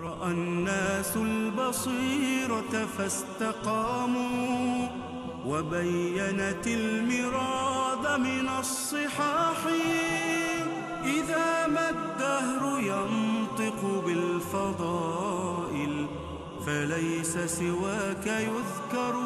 رأى الناس البصيرة فاستقاموا وبينت المراد من الصحاح إذا ما الدهر ينطق بالفضائل فليس سواك يذكر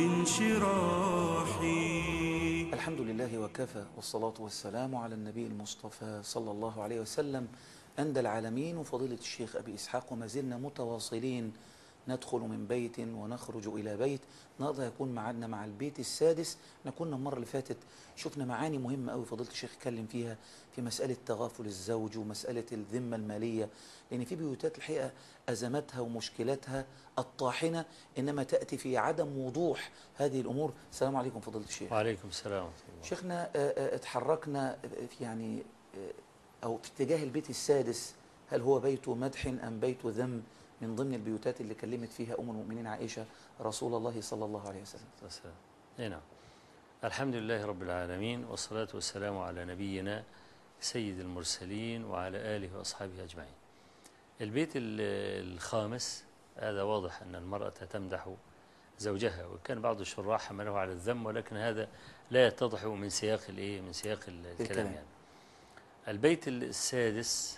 بانشراح الحمد لله وكفى والصلاة والسلام على النبي المصطفى صلى الله عليه وسلم أندى العالمين وفضيلة الشيخ أبي إسحاق وما زلنا متواصلين ندخل من بيت ونخرج إلى بيت النهارده هيكون معادنا مع البيت السادس احنا كنا المرة اللي فاتت شفنا معاني مهمة قوي فضيلة الشيخ اتكلم فيها في مسألة تغافل الزوج ومسألة الذمة المالية لأن في بيوتات الحقيقة أزماتها ومشكلاتها الطاحنة إنما تأتي في عدم وضوح هذه الأمور السلام عليكم فضيلة الشيخ وعليكم السلام ورحمة الله شيخنا آه، آه، اتحركنا في يعني آه، أو في اتجاه البيت السادس هل هو بيت مدح أم بيت ذم من ضمن البيوتات اللي كلمت فيها أم المؤمنين عائشة رسول الله صلى الله عليه وسلم والسلام اي نعم الحمد لله رب العالمين والصلاة والسلام على نبينا سيد المرسلين وعلى آله وأصحابه أجمعين البيت ال- الخامس هذا واضح أن المرأة تمدح زوجها وكان بعض الشراح حمله على الذم ولكن هذا لا يتضح من سياق الايه من سياق ال- الكلام الكلام. يعني البيت السادس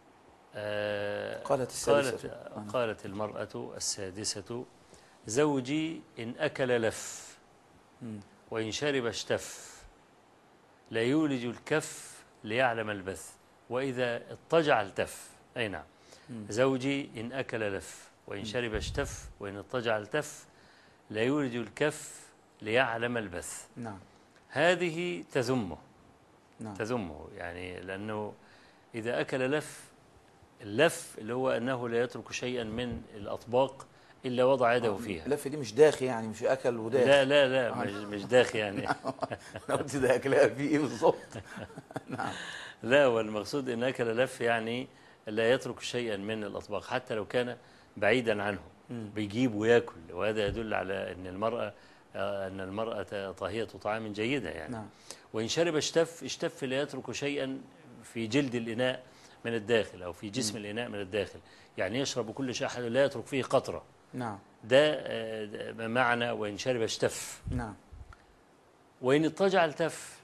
آه، قالت السادسة. قالت, آه. قالت المرأة السادسة زوجي إن أكل لف مم. وإن شرب اشتف لا يولج الكف ليعلم البث وإذا اضطجع التف أي نعم مم. زوجي إن أكل لف وإن شرب اشتف وإن اضطجع التف لا يولج الكف ليعلم البث نعم هذه تذمه نعم تذمه يعني لأنه إذا أكل لف اللف اللي هو أنه لا يترك شيئا من الأطباق إلا وضع يده فيها اللف دي مش داخي يعني مش أكل وداخ لا لا لا مش, مش داخل يعني أنا قلت ده أكلها في إيه بالظبط نعم لا والمقصود ان اكل لف يعني لا يترك شيئا من الاطباق حتى لو كان بعيدا عنه مم. بيجيب وياكل وهذا يدل على ان المراه آه، ان المراه طاهيه طعام جيده يعني نعم وان شرب اشتف اشتف لا يترك شيئا في جلد الاناء من الداخل او في جسم الاناء من الداخل يعني يشرب كل شيء أحد لا يترك فيه قطره نعم ده آه، ده معنى وان شرب اشتف نعم وإن اضطجع التف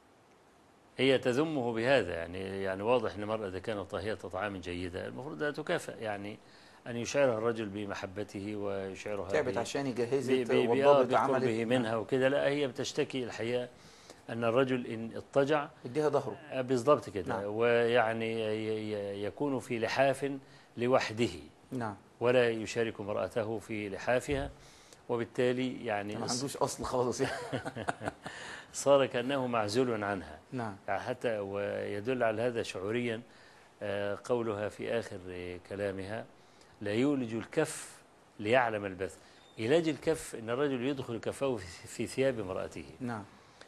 هي تذمه بهذا يعني يعني واضح ان المرأة إذا كانت طاهية طعام جيدة المفروض أن تكافئ يعني أن يشعرها الرجل بمحبته ويشعرها تعبت ب- عشان ب- يجهزت ب- ب- وضبط بقربه عملت منها وكده لا هي بتشتكي الحقيقة أن الرجل إن اضطجع اديها ظهره آه، بالضبط كده نعم. ويعني ي- ي- يكون في لحاف لوحده نعم ولا يشارك امرأته في لحافها وبالتالي يعني ما عندوش أصل خالص يعني صار كأنه معزول عنها نعم يعني حتى ويدل على هذا شعوريا آه، قولها في آخر آه، كلامها لا يولج الكف ليعلم البث علاج الكف أن الرجل يدخل كفه في- في ثياب امرأته نعم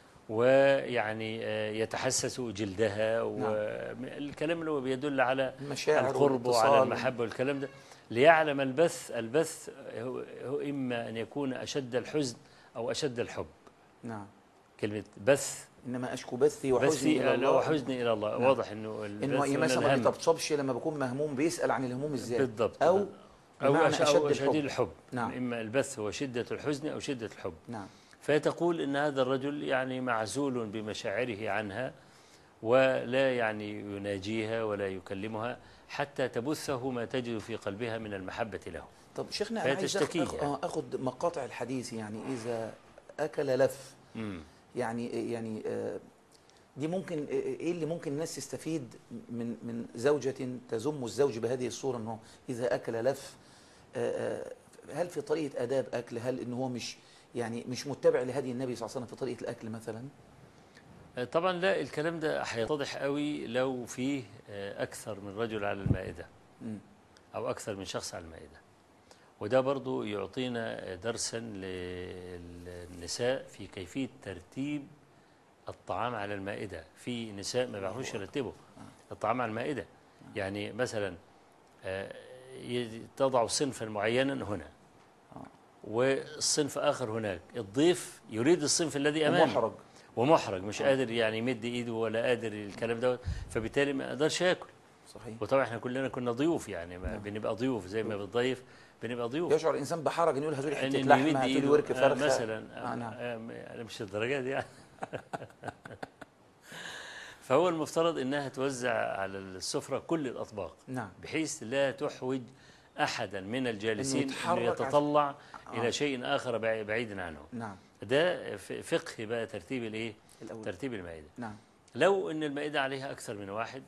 ويعني آه، يتحسس جلدها والكلام اللي هو بيدل على المشاعر القرب وعلى والاتصال. المحبة والكلام ده ليعلم البث البث هو هو إما أن يكون أشد الحزن أو أشد الحب نعم كلمة بث إنما أشكو بثي بس وحزني إلى في الله لو حزني الى الله نعم. واضح انه انه البث إيه من مثلا ما الهم. بيطبطبش لما بكون مهموم بيسال عن الهموم ازاي بالضبط او او بمعنى أش- اشد أو شديد الحب الحب نعم. اما البث هو شده الحزن او شده الحب نعم فتقول ان هذا الرجل يعني معزول بمشاعره عنها ولا يعني يناجيها ولا يكلمها حتى تبثه ما تجد في قلبها من المحبه له طب شيخنا فهي انا عايز تشتكيه أخ... يعني. آه، اخد مقاطع الحديث يعني اذا اكل لف مم. يعني يعني آه، دي ممكن آه، ايه اللي ممكن الناس تستفيد من من زوجة تذم الزوج بهذه الصورة انه اذا اكل لف آه، آه، هل في طريقة اداب اكل هل ان هو مش يعني مش متبع لهدي النبي صلى الله عليه وسلم في طريقة الاكل مثلا طبعا لا الكلام ده هيتضح قوي لو فيه آه، اكثر من رجل على المائده مم. أو أكثر من شخص على المائدة وده برضو يعطينا درسا للنساء في كيفية ترتيب الطعام على المائدة في نساء ما بيعرفوش يرتبوا الطعام على المائدة يعني مثلا آه، ي- تضع صنفا معينا هنا والصنف آخر هناك الضيف يريد الصنف الذي أمامه ومحرج ومحرج مش قادر يعني يمد ايده ولا قادر الكلام دوت فبالتالي ما قدرش ياكل صحيح وطبعا احنا كلنا كنا ضيوف يعني ما نعم. بنبقى ضيوف زي ما بتضيف بنبقى ضيوف يشعر الانسان بحرج انه يقول هاتوا لي حته إنه يمد لحمه هاتوا لي إيده، ورك آه، فرخه مثلا آه نعم آه، آه، مش الدرجه دي يعني فهو المفترض انها توزع على السفره كل الاطباق نعم بحيث لا تحوج احدا من الجالسين انه يتحرك عشان- يتطلع آه. الى شيء اخر بعي- بعيدا عنه نعم ده ف- فقه بقى ترتيب الايه الاول ترتيب المائده نعم لو ان المائده عليها اكثر من واحد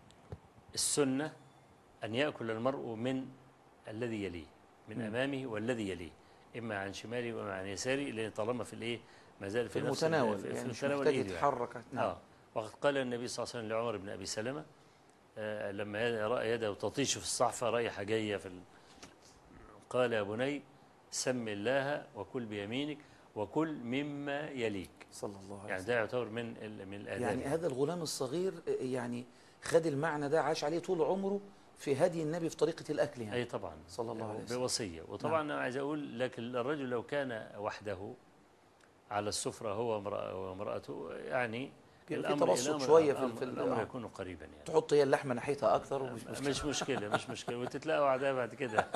السنه ان ياكل المرء من الذي يليه من مم. امامه والذي يليه اما عن شماله واما عن يساره لان طالما في الايه ما زال في في, نفس ال- المتناول في, يعني في مش متناول محتاج إيده يعني. يتحرك نعم آه. وقد قال النبي صلى الله عليه وسلم لعمر بن ابي سلمه آه لما يد- راى يده تطيش في الصحفه رايحه جايه في ال... قال يا بني سم الله وكل بيمينك وكل مما يليك صلى الله عليه يعني وسلم ده يعتبر من ال... من الاداب يعني هذا الغلام الصغير آه، يعني خد المعنى ده عاش عليه طول عمره في هدي النبي في طريقه الاكل يعني اي طبعا صلى الله عليه وسلم. بوصيه وطبعا انا عايز اقول لك الرجل لو كان وحده على السفره هو وامرأ- وامراته يعني بيبقى في الامر تبسط الأمر- شوية في- الأمر, في ال- الامر آه. يكون قريبا يعني تحط هي اللحمه ناحيتها اكثر ومش مشكله مش مشكله مش مشكله وتتلاقوا اعداء بعد كده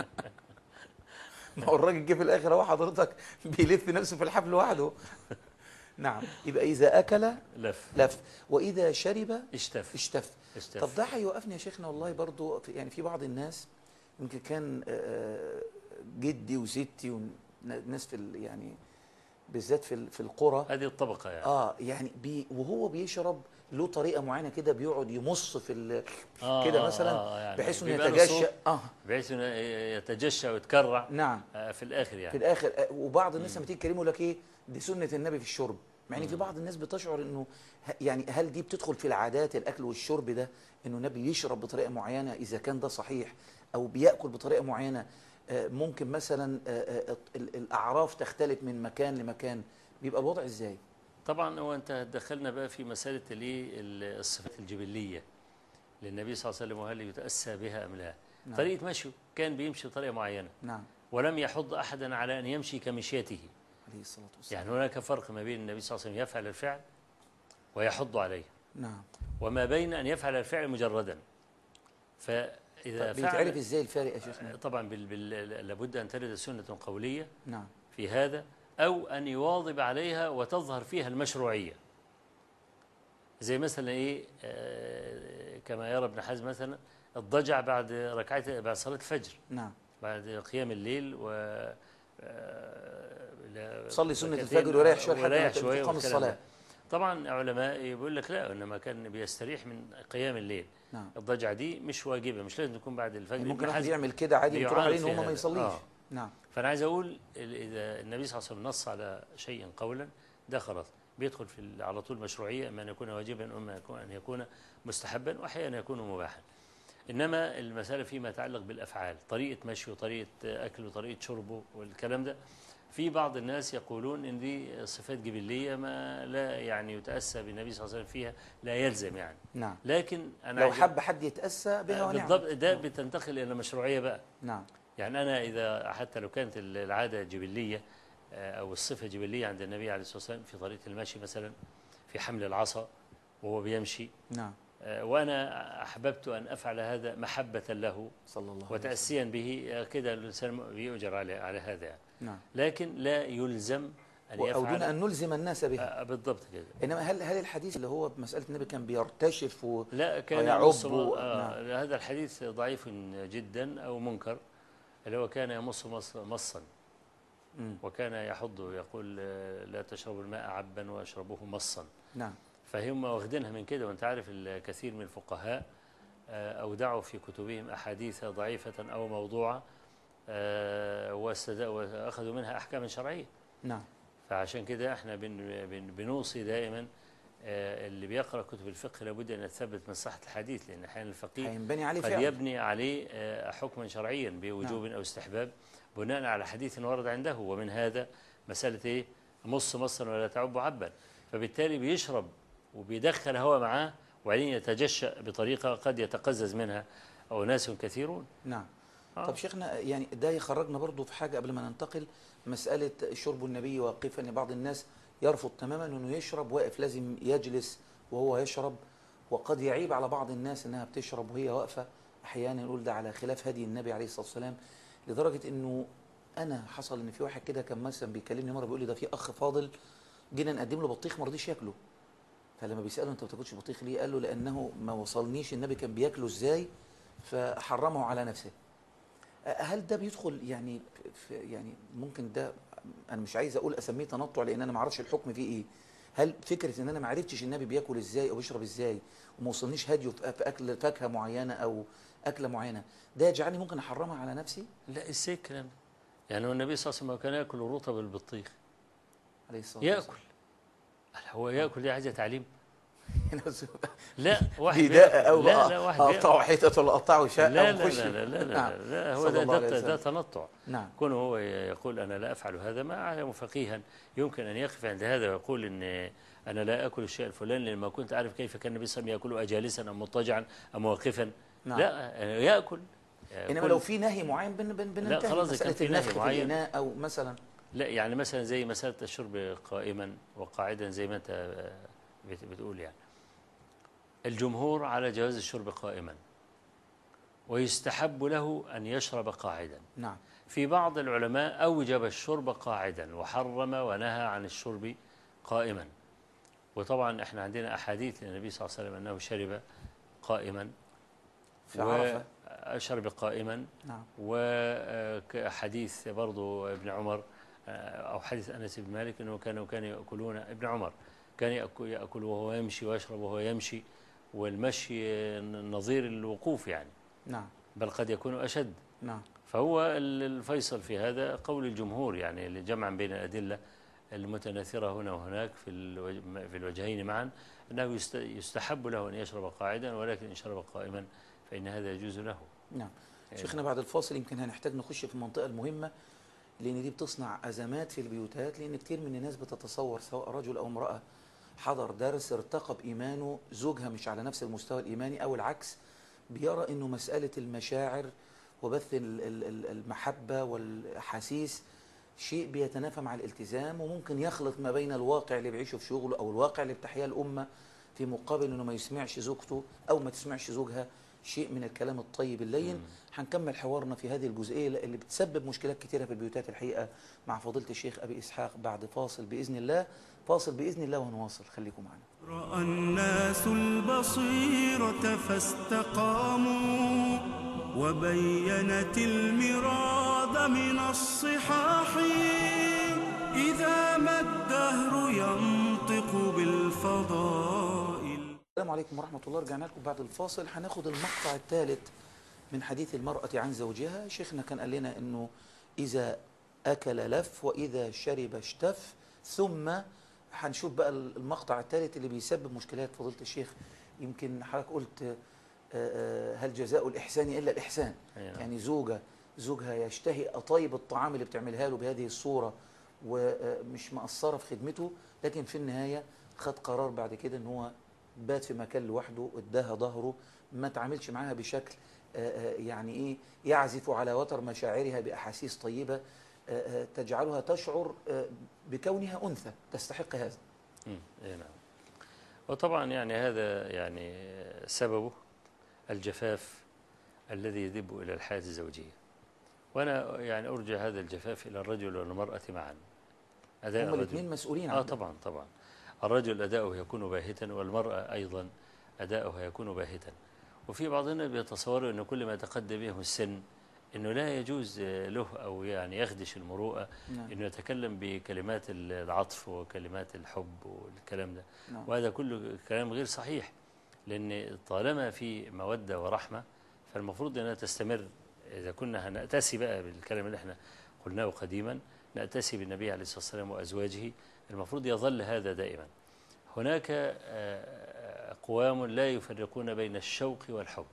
ما هو الراجل جه في الاخر اهو حضرتك بيلف نفسه في الحفل لوحده نعم يبقى اذا اكل لف لف واذا شرب اشتف اشتف اشتف طب ده هيوقفني يا شيخنا والله برضو في- يعني في بعض الناس يمكن كان آه، جدي وستي وناس في ال- يعني بالذات في ال- في القرى هذه الطبقه يعني اه يعني بي وهو بيشرب له طريقه معينه كده بيقعد يمص في ال- آه كده آه مثلا آه يعني بحيث انه بيبقى له يتجشأ صوت اه بحيث انه يتجشى ويتكرع نعم آه، في الاخر في يعني الاخر آه، وبعض الناس لما تيجي تكلمه يقول لك ايه دي سنه النبي في الشرب مع ان في بعض الناس بتشعر انه ه- يعني هل دي بتدخل في العادات الاكل والشرب ده انه النبي يشرب بطريقه معينه اذا كان ده صحيح او بياكل بطريقه معينه آه، ممكن مثلا آه، آه، ال- الاعراف تختلف من مكان لمكان بيبقى الوضع ازاي طبعا هو انت دخلنا بقى في مساله الايه الصفات الجبليه للنبي صلى الله عليه وسلم وهل يتاسى بها ام لا نعم. طريقه مشيه كان بيمشي بطريقه معينه نعم ولم يحض احدا على ان يمشي كمشيته عليه الصلاه والسلام يعني هناك فرق ما بين النبي صلى الله عليه وسلم يفعل الفعل ويحض عليه نعم وما بين ان يفعل الفعل مجردا فاذا طب بيتعرف فعل ازاي الفارق يا شيخنا طبعا بال بال لابد ان ترد سنه قوليه نعم في هذا أو أن يواظب عليها وتظهر فيها المشروعية زي مثلا إيه آه، كما يرى ابن حزم مثلا الضجع بعد ركعتي بعد صلاة الفجر نعم بعد قيام الليل و آه، لا- صلي سنة ركعتين الفجر ويريح شوية لحد ويريح ما شوية تقام والكلام الصلاة. ده. طبعا علماء بيقول لك لا انما كان بيستريح من قيام الليل نعم الضجعه دي مش واجبه مش لازم تكون بعد الفجر يعني ممكن ابن واحد حزم يعمل كده عادي وتروح بيعارض عليه ان في هم ما هذا. يصليش آه. نعم فانا عايز اقول ال- اذا النبي صلى الله عليه وسلم نص على شيء قولا ده خلاص بيدخل في ال- على طول مشروعيه اما ان يكون واجبا واما يكون- ان يكون مستحبا واحيانا يكون مباحا انما المساله فيما يتعلق بالافعال طريقه مشي وطريقه اكل وطريقه شربه والكلام ده في بعض الناس يقولون ان دي صفات جبليه ما لا يعني يتاسى بالنبي صلى الله عليه وسلم فيها لا يلزم يعني نعم لكن انا لو عايز- حب حد يتأسى بها آه، ونعم بالضبط ده بتنتقل الى مشروعيه بقى نعم يعني أنا إذا حتى لو كانت العادة جبلية آه، أو الصفة جبلية عند النبي عليه الصلاة والسلام في طريقة المشي مثلا في حمل العصا وهو بيمشي نعم آه، وأنا أحببت أن أفعل هذا محبة له صلى الله عليه وسلم وتأسيا به آه، كده الإنسان بيؤجر على على هذا يعني. نعم لكن لا يلزم أن أو دون يفعل أن نلزم الناس بها آه، بالضبط كده إنما هل هل الحديث اللي هو بمسألة النبي كان بيرتشف و... لا كان ويعب يمص و- آه هذا الحديث ضعيف جدا أو منكر اللي هو كان يمص مص- مصا مم. وكان يحض يقول آه، لا تشربوا الماء عبا واشربوه مصا نعم فهم واخدينها من كده وانت عارف الكثير من الفقهاء آه، اودعوا في كتبهم احاديث ضعيفه او موضوعه آه، واستد- واخذوا منها احكاما شرعيه نعم فعشان كده احنا بن بن بنوصي دائما آه، اللي بيقرا كتب الفقه لابد ان يثبت من صحه الحديث لان احيانا الفقيه هينبني عليه قد فعل يبني عليه آه، حكما شرعيا بوجوب او استحباب بناء على حديث ورد عنده ومن هذا مسألة إيه مص مصا ولا تعب عبا فبالتالي بيشرب وبيدخل هواء معاه وبعدين يتجشأ بطريقة قد يتقزز منها أناس كثيرون نعم آه. طب شيخنا يعني ده يخرجنا برضو في حاجة قبل ما ننتقل مسألة شرب النبي واقفا ان بعض الناس يرفض تماما انه يشرب واقف لازم يجلس وهو يشرب وقد يعيب على بعض الناس انها بتشرب وهي واقفه احيانا يقول ده على خلاف هدي النبي عليه الصلاه والسلام لدرجه انه انا حصل ان في واحد كده كان مثلا بيكلمني مره بيقول لي ده في اخ فاضل جينا نقدم له بطيخ ما رضيش ياكله فلما بيساله انت ما بتاكلش بطيخ ليه قال له لانه ما وصلنيش النبي كان بياكله ازاي فحرمه على نفسه هل ده بيدخل يعني في يعني ممكن ده انا مش عايز اقول اسميه تنطع لان انا ما اعرفش الحكم فيه ايه هل فكره ان انا ما عرفتش النبي بياكل ازاي او بيشرب ازاي وما وصلنيش هديه في في اكل فاكهه معينه او اكله معينه ده يجعلني ممكن احرمها على نفسي لا ازاي الكلام ده؟ يعني هو النبي صلى الله عليه وسلم كان ياكل الرطب البطيخ عليه الصلاه ياكل هو ياكل دي عايزه تعليم والسلام لا واحد بيدق بياكل. او لا لا واحد بياكل. اقطعه حتت ولا اقطعه شقه لا لا وخش لا لا لا, نعم. لا, لا هو صلى ده, الله عليه ده, ده وسلم. تنطع نعم كونه هو يقول انا لا افعل هذا ما اعلم فقيها يمكن ان يقف عند هذا ويقول ان انا لا اكل الشيء الفلاني لما كنت اعرف كيف كان النبي صلى الله عليه وسلم ياكله اجالسا ام مضطجعا ام واقفا نعم لا ياكل انما كل- لو في نهي معين بن بن بننتهي خلاص إذا كان مساله في نهي النفخ في معين. الاناء او مثلا لا يعني مثلا زي مساله الشرب قائما وقاعدا زي ما انت بت- بتقول يعني الجمهور على جواز الشرب قائما ويستحب له ان يشرب قاعدا نعم في بعض العلماء أوجب الشرب قاعدا وحرم ونهى عن الشرب قائما وطبعا احنا عندنا أحاديث للنبي صلى الله عليه وسلم أنه شرب قائما في عرفه وشرب قائما نعم وحديث برضو ابن عمر آه، أو حديث أنس بن مالك أنه كانوا كانوا يأكلون ابن عمر كان يأكل- يأكل وهو يمشي ويشرب وهو يمشي والمشي نظير الوقوف يعني نعم بل قد يكون أشد نعم فهو ال- الفيصل في هذا قول الجمهور يعني جمعا بين الأدلة المتناثرة هنا وهناك في الوج- في الوجهين معا أنه يست- يستحب له أن يشرب قاعدا ولكن إن شرب قائما فإن هذا يجوز له نعم شيخنا بعد الفاصل يمكن هنحتاج نخش في المنطقة المهمة لأن دي بتصنع أزمات في البيوتات لأن كتير من الناس بتتصور سواء رجل أو امرأة حضر درس ارتقى بإيمانه زوجها مش على نفس المستوى الإيماني أو العكس بيرى أنه مسألة المشاعر وبث ال- ال- ال- المحبة والأحاسيس شيء بيتنافى مع الالتزام وممكن يخلط ما بين الواقع اللي بيعيشه في شغله أو الواقع اللي بتحياه الأمة في مقابل أنه ما يسمعش زوجته أو ما تسمعش زوجها شيء من الكلام الطيب اللين هنكمل حوارنا في هذه الجزئية اللي بتسبب مشكلات كثيرة في البيوتات الحقيقة مع فضيلة الشيخ أبي إسحاق بعد فاصل بإذن الله فاصل بإذن الله ونواصل خليكم معنا رأى الناس البصيرة فاستقاموا وبينت المراد من الصحاح إذا ما الدهر ينطق بالفضائل السلام عليكم ورحمة الله رجعنا لكم بعد الفاصل هناخد المقطع الثالث من حديث المرأة عن زوجها شيخنا كان قال لنا أنه إذا أكل لف وإذا شرب اشتف ثم هنشوف بقى المقطع الثالث اللي بيسبب مشكلات فضيلة الشيخ يمكن حضرتك قلت آه، آه، هل جزاء الإحسان إلا الإحسان أي نعم. يعني زوجة زوجها يشتهي أطيب الطعام اللي بتعملها له بهذه الصورة ومش مقصرة في خدمته لكن في النهاية خد قرار بعد كده ان هو بات في مكان لوحده اداها ظهره ما تعاملش معاها بشكل آه، آه، يعني ايه يعزف على وتر مشاعرها باحاسيس طيبه آه، آه، تجعلها تشعر آه، بكونها انثى تستحق هذا مم. اي نعم وطبعا يعني هذا يعني سببه الجفاف الذي يدب الى الحياه الزوجيه وانا يعني ارجع هذا الجفاف الى الرجل والمراه معا اداء هما الرجل الاثنين مسؤولين اه عن ده. طبعا طبعا الرجل اداؤه يكون باهتا والمراه ايضا اداؤها يكون باهتا وفي بعضنا بيتصوروا ان كل ما يتقدم به السن انه لا يجوز له او يعني يخدش المروءه نعم. انه يتكلم بكلمات العطف وكلمات الحب والكلام ده نعم. وهذا كله كلام غير صحيح لان طالما في موده ورحمه فالمفروض انها تستمر اذا كنا هنأتسي بقى بالكلام اللي احنا قلناه قديما نأتسي بالنبي عليه الصلاه والسلام وازواجه المفروض يظل هذا دائما هناك آه، اقوام لا يفرقون بين الشوق والحب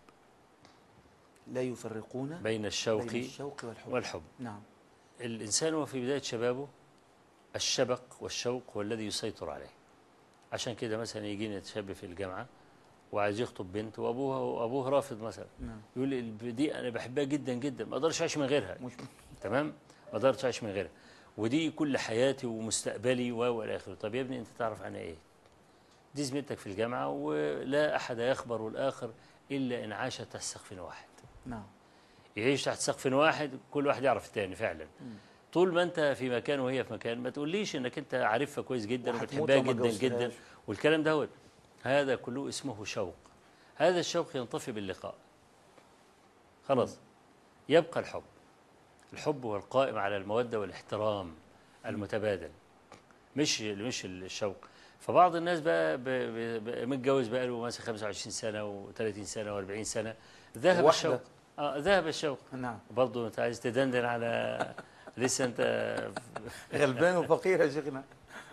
لا يفرقون بين الشوق بين الشوق والحب والحب نعم الإنسان وفي بداية شبابه الشبق والشوق هو الذي يسيطر عليه عشان كده مثلا يجينا شاب في الجامعة وعايز يخطب بنت وأبوها وأبوه رافض مثلا نعم يقول لي الب- دي أنا بحبها جدا جدا ما أقدرش أعيش من غيرها مش تمام ما أقدرش أعيش من غيرها ودي كل حياتي ومستقبلي و والى آخره طب يا ابني أنت تعرف عنها إيه دي زميلتك في الجامعة ولا أحد يخبر الآخر إلا إن عاش تحت سقف واحد نعم يعيش تحت سقف واحد كل واحد يعرف التاني فعلا طول ما انت في مكان وهي في مكان ما تقوليش انك انت عارفها كويس جدا وهتموت وبتحبها وما جدا تجوزهاش. جدا والكلام ده هذا كله اسمه شوق هذا الشوق ينطفي باللقاء خلاص يبقى الحب الحب هو القائم على المودة والاحترام المتبادل مش مش الشوق فبعض الناس بقى ب- ب- ب- متجوز بقى له مثلا 25 سنة و30 سنة و40 سنة ذهب واحدة. الشوق اه ذهب الشوق نعم برضه انت عايز تدندن على لسه انت غلبان وفقير يا شيخنا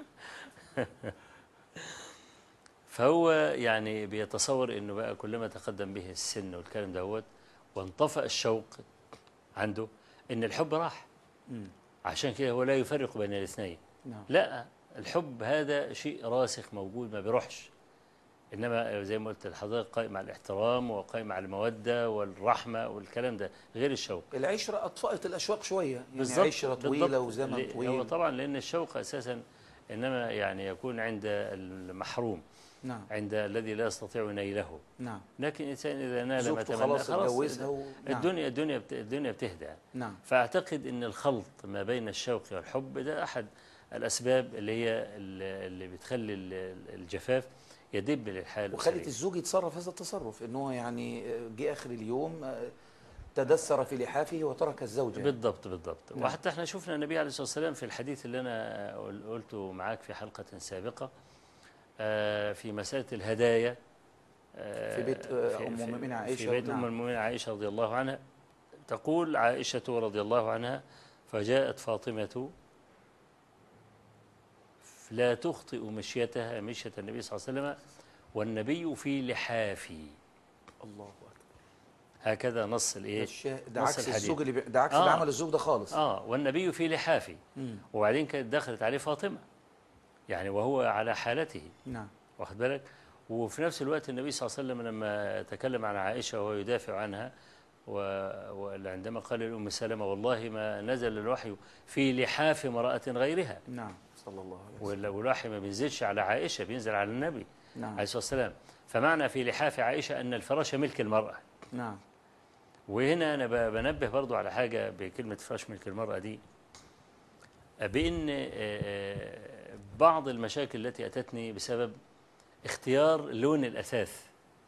فهو يعني بيتصور انه بقى كلما تقدم به السن والكلام دوت وانطفأ الشوق عنده ان الحب راح مم. عشان كده هو لا يفرق بين الاثنين نعم لا الحب هذا شيء راسخ موجود ما بيروحش انما زي ما قلت لحضرتك قائم على الاحترام وقائم على الموده والرحمه والكلام ده غير الشوق العشرة أطفأت الأشواق شوية يعني بالظبط عشرة طويلة بالضبط. وزمن ل- هو طويل طبعا لان الشوق اساسا انما يعني يكون عند المحروم نعم عند الذي لا يستطيع نيله نعم لكن الانسان اذا نال ما زوجته تمنى خلاص اتجوزها و... نعم. الدنيا الدنيا بت- الدنيا بتهدى نعم فاعتقد ان الخلط ما بين الشوق والحب ده احد الاسباب اللي هي اللي اللي بتخلي ال- الجفاف يدب للحال وخلت الأسرية. الزوج يتصرف هذا التصرف ان هو يعني جه اخر اليوم آه، تدثر في لحافه وترك الزوجه بالضبط بالضبط نعم. وحتى احنا شفنا النبي عليه الصلاه والسلام في الحديث اللي انا قل- قلته معاك في حلقه سابقه آه، في مساله الهدايا آه، في بيت، آه، في- أم في- المؤمنين عائشة، في بيت ام نعم. المؤمنين عائشه رضي الله عنها تقول عائشه رضي الله عنها فجاءت فاطمه لا تخطئ مشيتها مشيه النبي صلى الله عليه وسلم والنبي في لحافي الله اكبر هكذا نص ده, الايه الشاه- ده نص عكس الحديث. الزوج اللي بي... ده عكس آه. اللي عمل الزوج ده خالص اه والنبي في لحافي مم. وبعدين كانت دخلت عليه فاطمة يعني وهو على حالته نعم واخد بالك وفي نفس الوقت النبي صلى الله عليه وسلم لما تكلم عن عائشة وهو يدافع عنها و- وعندما قال لأم سلمة والله ما نزل الوحي في لحاف امرأة غيرها نعم صلى الله عليه وسلم وال- والوحي ما بينزلش على عائشة بينزل على النبي نعم عليه الصلاة والسلام فمعنى في لحاف عائشة أن الفراش ملك المرأة نعم وهنا أنا ب- بنبه برضو على حاجة بكلمة فراش ملك المرأة دي بأن آه، بعض المشاكل التي أتتني بسبب اختيار لون الأثاث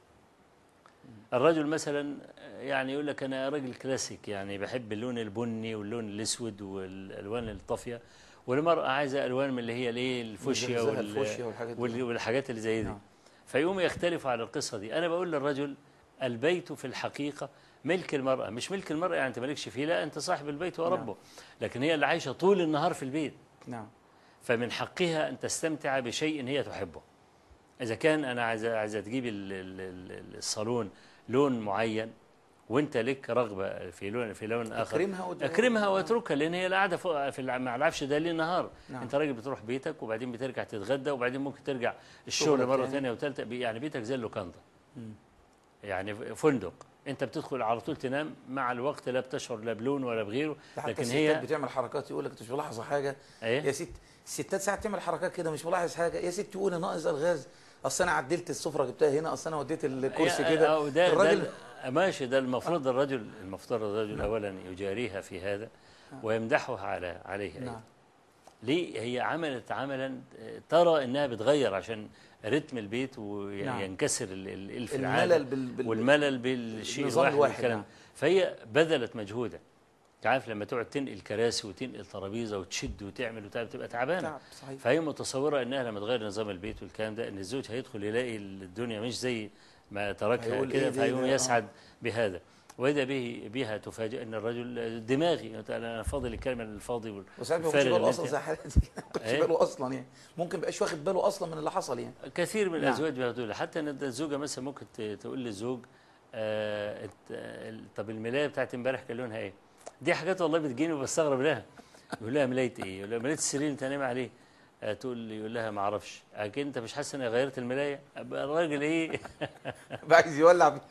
الرجل مثلا يعني يقول لك أنا راجل كلاسيك يعني بحب اللون البني واللون الأسود والألوان الطافية والمرأة عايزة ألوان من اللي هي الايه الفوشيا زهزهة وال- الفوشيا والحاجات دي. وال- والحاجات اللي زي دي نعم. فيقوم يختلفوا على القصة دي أنا بقول للرجل البيت في الحقيقة ملك المرأة مش ملك المرأة يعني أنت مالكش فيه لا أنت صاحب البيت وربه لكن هي اللي عايشة طول النهار في البيت نعم فمن حقها أن تستمتع بشيء هي تحبه إذا كان أنا عايزة عايزة تجيب ال- ال- ال- الصالون لون معين وأنت لك رغبة في لون في لون آخر اكرمها وت... اكرمها واتركها لان هي قاعده فوق في الع- مع العفش ده ليل نهار نعم. انت راجل بتروح بيتك وبعدين بترجع تتغدى وبعدين ممكن ترجع الشغل شغلك مره تاني. ثانيه وثالثه يعني بيتك زي اللوكاندا مم. يعني فندق انت بتدخل على طول تنام مع الوقت لا بتشعر لا بلون ولا بغيره ده حتى لكن الستات هي بتعمل حركات يقول لك انت مش ملاحظه حاجه يا ايه ست الستات ساعات تعمل حركات كده مش ملاحظ حاجه يا ست تقول انا ناقص الغاز اصل انا عدلت السفره جبتها هنا اصل انا وديت الكرسي يا- كده أو ده الراجل ده ماشي ده المفروض الرجل المفترض الرجل اولا يجاريها في هذا ويمدحها على عليه أيضا. نعم ليه هي عملت عملا ترى انها بتغير عشان رتم البيت وينكسر ال- ال- الف العادة الملل بال... بال... والملل بالشيء النظام الواحد الواحد، والكلام نعم. فهي بذلت مجهودا أنت عارف لما تقعد تنقل كراسي وتنقل ترابيزه وتشد وتعمل وتعمل تبقى تعبانه تعب صحيح فهي متصوره انها لما تغير نظام البيت والكلام ده ان الزوج هيدخل يلاقي الدنيا مش زي ما تركها هيقول كده إيه ده، فيقوم ده، آه. يسعد بهذا واذا به بها تفاجئ ان الرجل دماغي انا فاضل الكلمه الفاضي وال- وساعات ما الفارغ ياخدش باله اللي اصلا أنت- زي حالتي ما ياخدش إيه؟ باله اصلا يعني ممكن يبقاش واخد باله اصلا من اللي حصل يعني كثير من نعم. الازواج بياخدوا لها. حتى ان الزوجه مثلا ممكن ت- تقول للزوج آه الت- ال- طب الملايه بتاعت امبارح كان لونها ايه؟ دي حاجات والله بتجيني وبستغرب لها يقول لها ملايه ايه؟ يقول لها ملايه السرير اللي انت نايم عليه آه تقول يقول لها ما اعرفش اكيد انت مش حاسس اني غيرت الملايه؟ أبقى الراجل ايه؟ بقى عايز يولع بيه.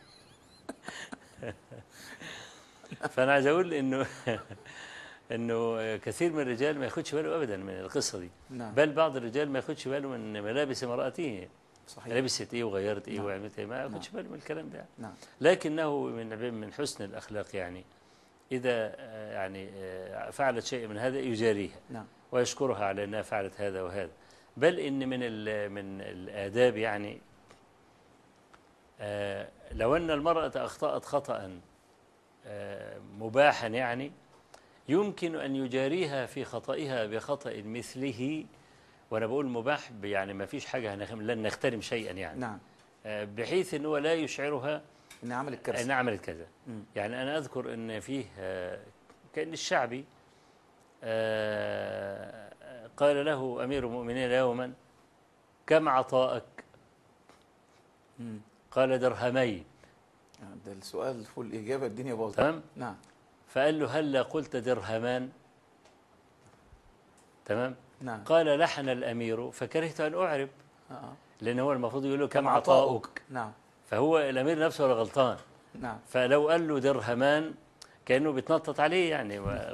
فانا عايز اقول انه انه كثير من الرجال ما ياخدش باله ابدا من القصه دي نعم بل بعض الرجال ما ياخدش باله من ملابس امراته صحيح لبست ايه وغيرت ايه نعم. وعملت ايه ما نعم. كنتش بالي من الكلام ده نعم لكنه من من حسن الاخلاق يعني اذا آه، يعني آه، فعلت شيء من هذا يجاريها نعم ويشكرها على انها فعلت هذا وهذا بل ان من ال- من الاداب يعني آه، لو ان المراه اخطات خطا آه، مباحا يعني يمكن ان يجاريها في خطئها بخطا مثله وانا بقول مباح يعني ما فيش حاجه هنخ- لن نخترم شيئا يعني نعم آه، بحيث ان هو لا يشعرها إن عمل الكارثة ان عملت كذا مم. يعني انا اذكر ان فيه آه، كان الشعبي آه، قال له امير المؤمنين يوما كم عطاءك مم. قال درهمين ده السؤال والإجابة الدنيا باظت تمام نعم فقال له هلا قلت درهمان تمام نعم قال لحن الامير فكرهت ان اعرب آه. آه. لان هو المفروض يقول له كم عطاؤك نعم فهو الامير نفسه ولا غلطان نعم فلو قال له درهمان كانه بيتنطط عليه يعني و-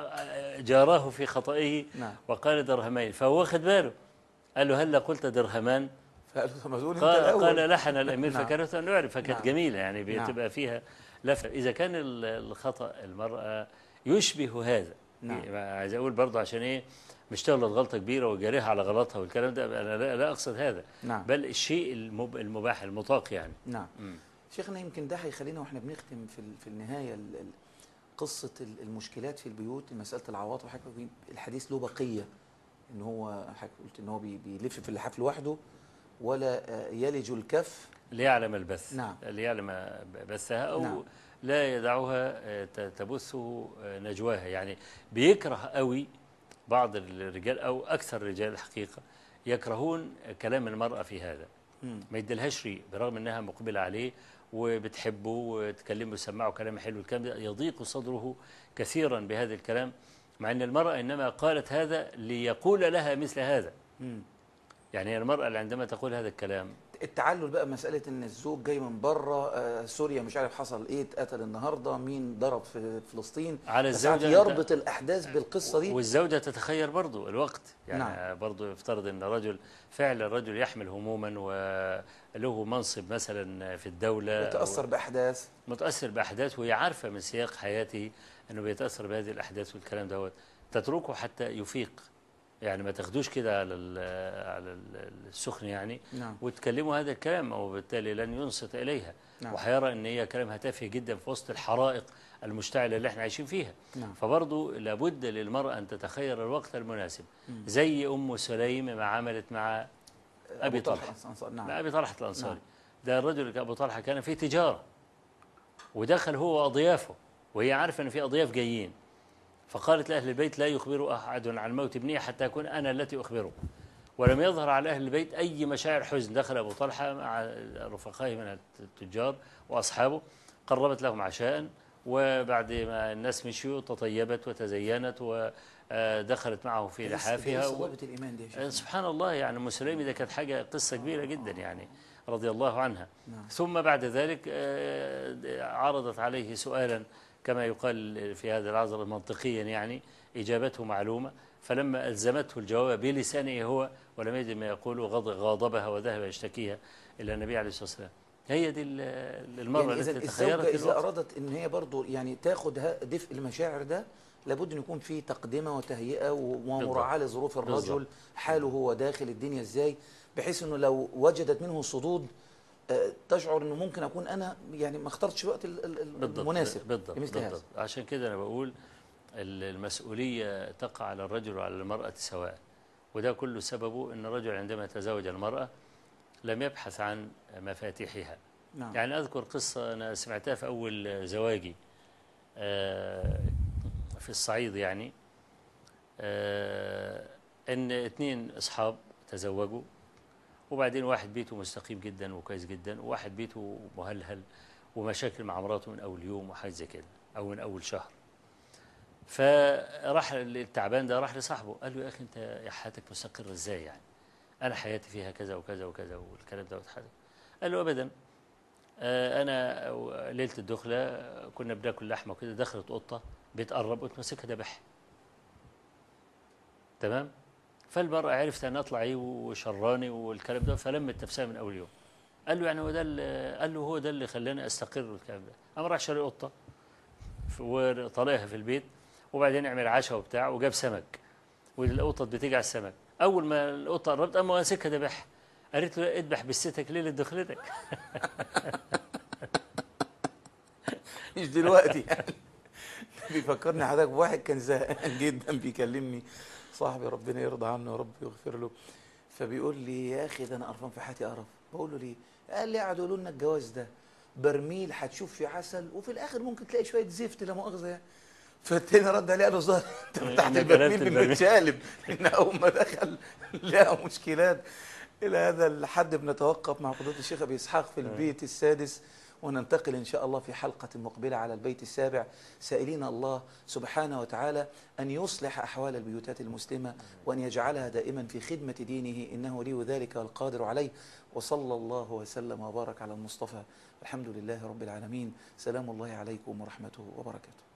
فجاراه في خطئه نعم وقال درهمين فهو واخد باله قال له هلا قلت درهمان فقال له طب ما تقول أنت قال, الأول قال لحن الامير نعم. فكرهت ان اعرف فكانت نعم. جميله يعني نعم. بتبقى فيها لفه اذا كان ال- الخطا المراه يشبه هذا نعم. عايز اقول برضه عشان ايه مش تغلط غلطه كبيره وجاريها على غلطها والكلام ده انا لا, لا اقصد هذا نعم بل الشيء المب- المباح المطاق يعني نعم مم. شيخنا يمكن ده هيخلينا واحنا بنختم في ال- في النهايه ال- ال- قصه ال- المشكلات في البيوت مساله العواطف حضرتك بي- الحديث له بقيه ان هو حضرتك قلت ان هو بي- بيلف في اللحاف لوحده ولا آه، يلج الكف ليعلم البث نعم. ليعلم بثها أو نعم. لا يدعها آه، ت- تبث آه، نجواها يعني بيكره قوي بعض الرجال أو أكثر الرجال الحقيقة يكرهون كلام المرأة في هذا مم. ما يديلهاش ريق برغم أنها مقبلة عليه وبتحبه وتكلمه وتسمعه كلام حلو الكلام ده يضيق صدره كثيرا بهذا الكلام مع أن المرأة إنما قالت هذا ليقول لها مثل هذا مم. يعني المرأة اللي عندما تقول هذا الكلام التعلل بقى مساله ان الزوج جاي من بره آه، سوريا مش عارف حصل ايه اتقتل النهارده مين ضرب في فلسطين على فساعات الزوجة يربط الاحداث بالقصه دي والزوجة تتخير برضو الوقت يعني نعم. نعم. برضو يفترض أن رجل فعلا الرجل يحمل هموما وله منصب مثلا في الدولة يتاثر باحداث متأثر بأحداث وهي عارفة من سياق حياته أنه بيتأثر بهذه الأحداث والكلام دوت تتركه حتى يفيق يعني ما تاخدوش كده على ال- على ال- السخن يعني نعم وتكلموا هذا الكلام وبالتالي لن ينصت إليها نعم. وحيرى أن هي كلامها تافه جدا في وسط الحرائق المشتعلة اللي احنا عايشين فيها نعم فبرضه لابد للمرأة أن تتخير الوقت المناسب مم. زي أم سليم ما عملت مع أبي طلحة. الأنصار، مع نعم أبي طلحة الأنصاري نعم. ده الرجل أبو طلحة كان في تجارة ودخل هو وأضيافه وهي عارفة أن في أضياف جايين فقالت لأهل البيت لا يخبر أحد عن موت ابني حتى أكون أنا التي أخبره ولم يظهر على أهل البيت أي مشاعر حزن دخل أبو طلحة مع رفقائه من التجار وأصحابه قربت لهم عشاء وبعد ما الناس مشيوا تطيبت وتزينت ودخلت معه في لحافها و... صلابة الإيمان دي يا شيخ سبحان الله يعني ام سليم ده كانت حاجه قصه كبيره جدا يعني رضي الله عنها نعم. ثم بعد ذلك آه، عرضت عليه سؤالا كما يقال في هذا العصر منطقيا يعني اجابته معلومه فلما الزمته الجواب بلسانه هو ولم يجد ما يقول غض- غاضبها وذهب يشتكيها الى النبي عليه الصلاه والسلام هي دي ال- المراه يعني إذا التي الزوجة تخيرت إذا الوقت أرادت إن هي برضو يعني تاخد ها- دفء المشاعر ده لابد أن يكون في تقدمة وتهيئة و- ومراعاة لظروف الرجل بالضبط. حاله هو داخل الدنيا إزاي بحيث أنه لو وجدت منه صدود آه، تشعر أنه ممكن أكون أنا يعني ما اخترتش الوقت ال- ال- بالضبط المناسب بالضبط لمثل هذا بالضبط عشان كده انا بقول ال- المسؤوليه تقع على الرجل وعلى المراه سواء وده كله سببه ان الرجل عندما يتزوج المراه لم يبحث عن مفاتيحها نعم يعني اذكر قصه انا سمعتها في اول زواجي آه، في الصعيد يعني آه، ان اثنين اصحاب تزوجوا وبعدين واحد بيته مستقيم جدا وكويس جدا وواحد بيته مهلهل ومشاكل مع مراته من اول يوم وحاجه زي كده او من اول شهر فراح التعبان ده راح لصاحبه قال له يا اخي انت يا حياتك مستقره ازاي يعني انا حياتي فيها كذا وكذا وكذا والكلام ده وتحدث قال له ابدا آه، انا ليله الدخله كنا بناكل لحمه وكده دخلت قطه بتقرب قلت ماسكها ذبح تمام فالمرأة عرفت أن أطلع إيه وشراني والكلام ده فلمت نفسها من أول يوم قال له يعني هو ده اللي قال له هو ده اللي خلاني أستقر والكلام ده قام راح شاري قطة ف- وطلقها في البيت وبعدين عمل عشاء وبتاع وجاب سمك والقطط بتيجي على السمك أول ما القطة قربت قام ماسكها ذبحها قالت له اذبح بستك ليلة دخلتك مش دلوقتي يعني بيفكرني حضرتك بواحد كان زهقان جدا بيكلمني صاحبي ربنا يرضى عنه يا رب يغفر له فبيقول لي يا اخي ده انا قرفان في حياتي قرف بقول له ليه؟ قال لي قعدوا يقولوا لنا الجواز ده برميل هتشوف فيه عسل وفي الاخر ممكن تلاقي شويه زفت لا مؤاخذه يعني فالتاني رد عليه قال له ظهر انت فتحت إنك البرميل قلبت من البرميل. متشالب ان اول ما دخل لقى مشكلات الى هذا الحد بنتوقف مع فضيله الشيخ ابي اسحاق في البيت السادس وننتقل ان شاء الله في حلقه مقبله على البيت السابع سائلين الله سبحانه وتعالى ان يصلح احوال البيوتات المسلمه وان يجعلها دائما في خدمه دينه انه لي ذلك والقادر عليه وصلى الله وسلم وبارك على المصطفى الحمد لله رب العالمين سلام الله عليكم ورحمته وبركاته